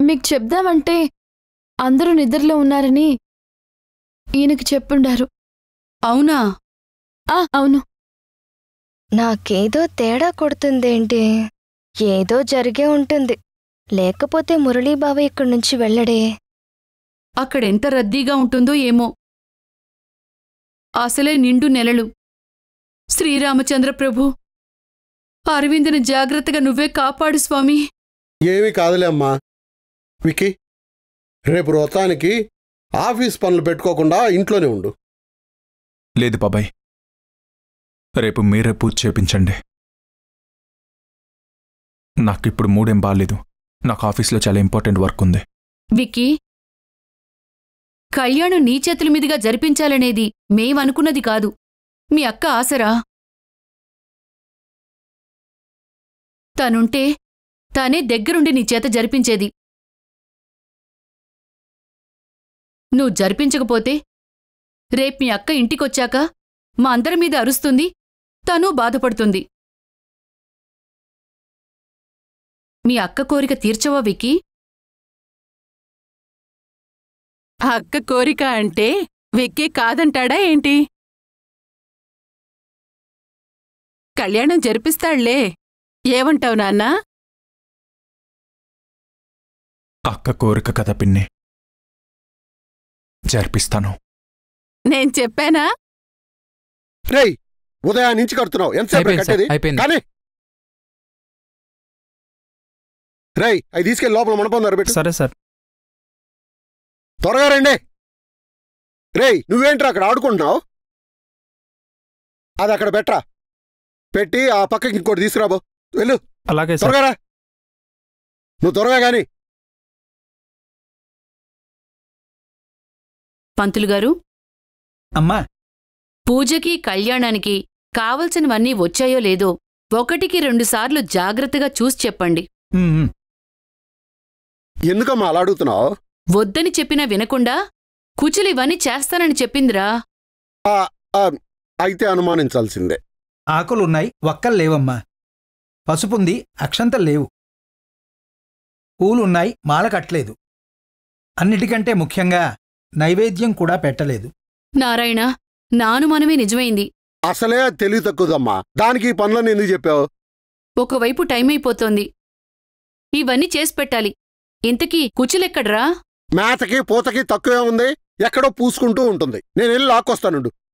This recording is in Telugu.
మీకు చెప్దామంటే అందరూ నిద్రలో ఉన్నారని ఈయనకి చెప్పుండారు అవునా ఆ అవును నాకేదో తేడా కొడుతుందేంటి ఏదో జరిగే ఉంటుంది లేకపోతే మురళీబావ ఇక్కడి నుంచి వెళ్ళడే అక్కడెంత రద్దీగా ఉంటుందో ఏమో అసలే నిండు నెలలు శ్రీరామచంద్ర ప్రభు అరవిందుని జాగ్రత్తగా నువ్వే కాపాడు స్వామి ఏమీ కాదులే అమ్మా వికీ రేపు వ్రతానికి ఆఫీస్ పనులు పెట్టుకోకుండా ఇంట్లోనే ఉండు లేదు బాబాయ్ రేపు మీరే పూజ చేపించండి నాకిప్పుడు మూడేం బాగాలేదు నాకు ఆఫీస్లో చాలా ఇంపార్టెంట్ వర్క్ ఉంది విక్కీ కళ్యాణం నీ చేతుల మీదుగా జరిపించాలనేది మేమనుకున్నది కాదు మీ అక్క ఆసరా తనుంటే తానే దగ్గరుండి నీ చేత జరిపించేది నువ్వు జరిపించకపోతే రేపు మీ అక్క ఇంటికొచ్చాక మా అందరి మీద అరుస్తుంది తను బాధపడుతుంది మీ అక్క కోరిక తీర్చవా విక్కీ అక్క కోరిక అంటే వెక్కి కాదంటాడా ఏంటి కళ్యాణం జరిపిస్తాళ్లే ఏమంటావు నాన్నా అక్క కోరిక కదా పిన్ని జరిపిస్తాను నేను చెప్పానా రేయ్ ఉదయం నుంచి కడుతున్నావు ఎంతసేపు అయిపోయింది సార్, కట్టేది అయిపోయింది. కానీ రేయ్ అవి తీసుకెళ్ళి లోపల మండపం పెట్టు సరే సార్ త్వరగా రండి రేయ్ నువ్వేంట్రా అక్కడ ఆడుకుంటున్నావు అది అక్కడ పెట్టరా పెట్టి ఆ పక్కకి ఇంకోటి తీసుకురాబో వెళ్ళు అలాగే సార్ త్వరగా రా నువ్వు త్వరగా గాని పంతులు గారు అమ్మా పూజకి కళ్యాణానికి కావలసినవన్నీ వచ్చాయో లేదో ఒకటికి రెండుసార్లు జాగ్రత్తగా చూసి చెప్పండి ఉమ్, ఉమ్. ఎందుకమ్మా అలా అడుగుతున్నావు వద్దని చెప్పినా వినకుండా కుచులు ఇవన్నీ చేస్తానని చెప్పిందిరా అయితే అనుమానించాల్సిందే ఆకులున్నాయి వక్కలు లేవమ్మా పసుపుంది అక్షంతలు లేవు పూలున్నాయి మాల కట్టలేదు అన్నిటికంటే ముఖ్యంగా నైవేద్యం కూడా పెట్టలేదు నారాయణ నానుమానమే నిజమైంది అసలే అది తెలివి తక్కువదమ్మా దానికి ఈ పనులను ఎందుకు చెప్పావు ఒకవైపు టైం అయిపోతోంది ఇవన్నీ చేసి పెట్టాలి ఇంతకీ కుచులెక్కడ్రా మేతకి పూతకి తక్కువే ఉంది ఎక్కడో పూసుకుంటూ ఉంటుంది నేను వెళ్ళి లాక్కొస్తానుండు